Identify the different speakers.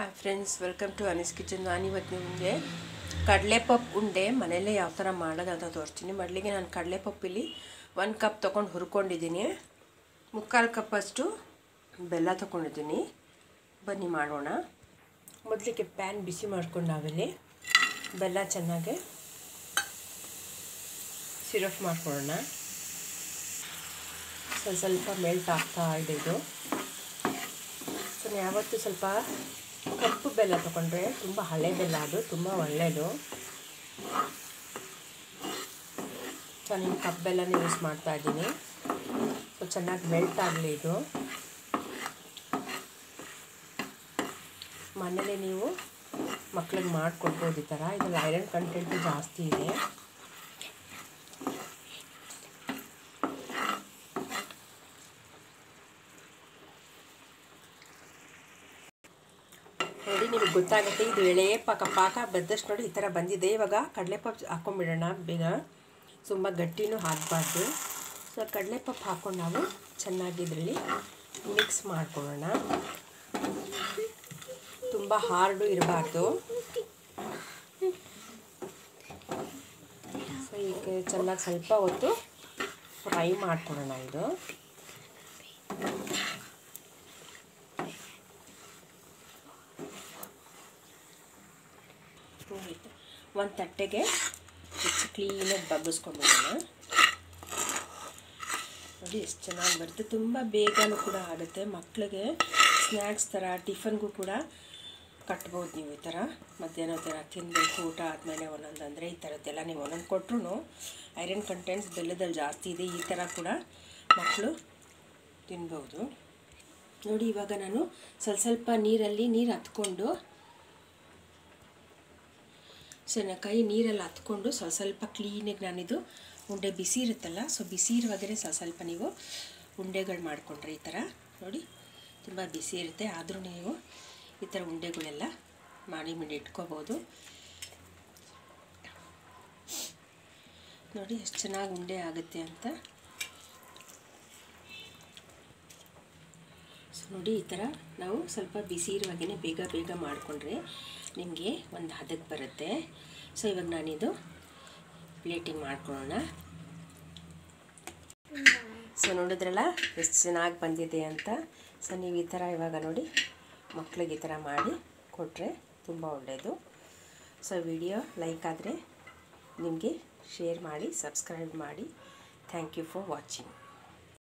Speaker 1: hi friends welcome to Annie's kitchen ನಾನು ಇವತ್ತು ನಿಮಗೆ ಕಡಲೆಪಪ್ಪು ಉಂಡೆ ಮನೆಯಲ್ಲೇ ಯಾವ ಥರ ಮಾಡೋದು ಅಂತ ತೋರಿಸ್ತೀನಿ ಮೊದಲಿಗೆ ನಾನು ಕಡಲೆಪಪ್ಪು ಇಲ್ಲಿ ಒಂದು ಕಪ್ ತೊಗೊಂಡು ಹುರ್ಕೊಂಡಿದ್ದೀನಿ ಮುಕ್ಕಾಲು ಕಪ್ಪಷ್ಟು ಬೆಲ್ಲ ತೊಗೊಂಡಿದ್ದೀನಿ ಬನ್ನಿ ಮಾಡೋಣ ಮೊದಲಿಗೆ ಪ್ಯಾನ್ ಬಿಸಿ ಮಾಡ್ಕೊಂಡು ನಾವಿಲ್ಲಿ ಬೆಲ್ಲ ಚೆನ್ನಾಗಿ ಸಿರಫ್ ಮಾಡ್ಕೊಳ್ಳೋಣ ಸ್ವಲ್ಪ ಸ್ವಲ್ಪ ಮೆಲ್ಟ್ ಆಗ್ತಾ ಇದೆ ಇದು ಸೊ ಯಾವತ್ತೂ ಸ್ವಲ್ಪ ಕಪ್ಪು ಬೆಲ್ಲ ತೊಗೊಂಡ್ರೆ ತುಂಬ ಹಳೆ ಬೆಲ್ಲ ಅದು ತುಂಬ ಒಳ್ಳೆಯದು ಸೊ ನಾನು ಕಪ್ಪು ಬೆಲ್ಲನೇ ಯೂಸ್ ಮಾಡ್ತಾ ಇದ್ದೀನಿ ಸೊ ಚೆನ್ನಾಗಿ ಮೆಲ್ಟ್ ಆಗಲಿ ಇದು ಮನೇಲಿ ನೀವು ಮಕ್ಳಿಗೆ ಮಾಡಿಕೊಡ್ಬೋದು ಈ ಥರ ಇದ್ರಲ್ಲಿ ಐರನ್ ಕಂಟೆಂಟು ಜಾಸ್ತಿ ಇದೆ ನೋಡಿ ನಿಮಗೆ ಗೊತ್ತಾಗುತ್ತೆ ಇದು ಎಳೆ ಪಾಕ ಪಾಕ ಬೆದ್ದಷ್ಟು ನೋಡಿ ಈ ಥರ ಬಂದಿದೆ ಇವಾಗ ಕಡಲೆಪಪ್ಪು ಹಾಕ್ಕೊಂಬಿಡೋಣ ಬೇಗ ತುಂಬ ಗಟ್ಟಿನೂ ಹಾಕಬಾರ್ದು ಸೊ ಕಡಲೆಪಪ್ಪು ಹಾಕ್ಕೊಂಡು ನಾವು ಚೆನ್ನಾಗಿ ಇದರಲ್ಲಿ ಮಿಕ್ಸ್ ಮಾಡ್ಕೊಳ್ಳೋಣ ತುಂಬ ಹಾರ್ಡು ಇರಬಾರ್ದು ಸೊ ಈಗ ಚೆನ್ನಾಗಿ ಸ್ವಲ್ಪ ಹೊತ್ತು ಫ್ರೈ ಮಾಡ್ಕೊಳ್ಳೋಣ ಇದು ಒಂದು ತಟ್ಟೆಗೆ ಹೆಚ್ಚು ಕ್ಲೀನಾಗಿ ಬಗ್ಗಿಸ್ಕೊಂಡ್ಬಿಡೋಣ ನೋಡಿ ಎಷ್ಟು ಚೆನ್ನಾಗಿ ಬರುತ್ತೆ ತುಂಬ ಬೇಗನೂ ಕೂಡ ಆಗುತ್ತೆ ಮಕ್ಕಳಿಗೆ ಸ್ನ್ಯಾಕ್ಸ್ ಥರ ಟಿಫನ್ಗೂ ಕೂಡ ಕಟ್ಬೋದು ನೀವು ಈ ಥರ ಮಧ್ಯಾಹ್ನ ಥರ ತಿನ್ನಬೇಕು ಊಟ ಆದಮೇಲೆ ಒಂದೊಂದು ಅಂದರೆ ಈ ಥರದ್ದೆಲ್ಲ ನೀವು ಒಂದೊಂದು ಕೊಟ್ಟರು ಐರನ್ ಕಂಟೆಂಟ್ಸ್ ಬೆಲ್ಲದಲ್ಲಿ ಜಾಸ್ತಿ ಇದೆ ಈ ಥರ ಕೂಡ ಮಕ್ಕಳು ತಿನ್ಬೋದು ನೋಡಿ ಇವಾಗ ನಾನು ಸ್ವಲ್ಪ ಸ್ವಲ್ಪ ನೀರಲ್ಲಿ ನೀರು ಹತ್ಕೊಂಡು ಸೊ ಕೈ ನೀರಲ್ಲಿ ಹತ್ಕೊಂಡು ಸ್ವಲ್ಪ ಸ್ವಲ್ಪ ಕ್ಲೀನಾಗಿ ನಾನಿದು ಉಂಡೆ ಬಿಸಿ ಇರುತ್ತಲ್ಲ ಸೊ ಬಿಸಿ ಇರುವಾಗಲೇ ಸ್ವಲ್ಪ ಸ್ವಲ್ಪ ನೀವು ಉಂಡೆಗಳು ಮಾಡಿಕೊಂಡ್ರೆ ಈ ಥರ ನೋಡಿ ತುಂಬ ಬಿಸಿ ಇರುತ್ತೆ ಆದರೂ ನೀವು ಈ ಥರ ಉಂಡೆಗಳೆಲ್ಲ ಮಾಡಿ ಮಾಡಿ ಇಟ್ಕೋಬೋದು ನೋಡಿ ಎಷ್ಟು ಚೆನ್ನಾಗಿ ಉಂಡೆ ಆಗುತ್ತೆ ಅಂತ ಸೊ ನೋಡಿ ಈ ಥರ ನಾವು ಸ್ವಲ್ಪ ಬಿಸಿ ಇರುವಾಗೇ ಬೇಗ ಬೇಗ ಮಾಡಿಕೊಂಡ್ರೆ ನಿಮಗೆ ಒಂದು ಹದಕ್ಕೆ ಬರುತ್ತೆ ಸೊ ಇವಾಗ ನಾನಿದು ಪ್ಲೇಟಿಂಗ್ ಮಾಡ್ಕೊಳ್ಳೋಣ ಸೊ ನೋಡಿದ್ರಲ್ಲ ಎಷ್ಟು ಚೆನ್ನಾಗಿ ಬಂದಿದೆ ಅಂತ ಸೊ ನೀವು ಈ ಥರ ಇವಾಗ ನೋಡಿ ಮಕ್ಳಿಗೆ ಈ ಥರ ಮಾಡಿ ಕೊಟ್ಟರೆ ತುಂಬ ಒಳ್ಳೆಯದು ಸೊ ವಿಡಿಯೋ ಲೈಕ್ ಆದರೆ ನಿಮಗೆ ಶೇರ್ ಮಾಡಿ ಸಬ್ಸ್ಕ್ರೈಬ್ ಮಾಡಿ ಥ್ಯಾಂಕ್ ಯು ಫಾರ್ ವಾಚಿಂಗ್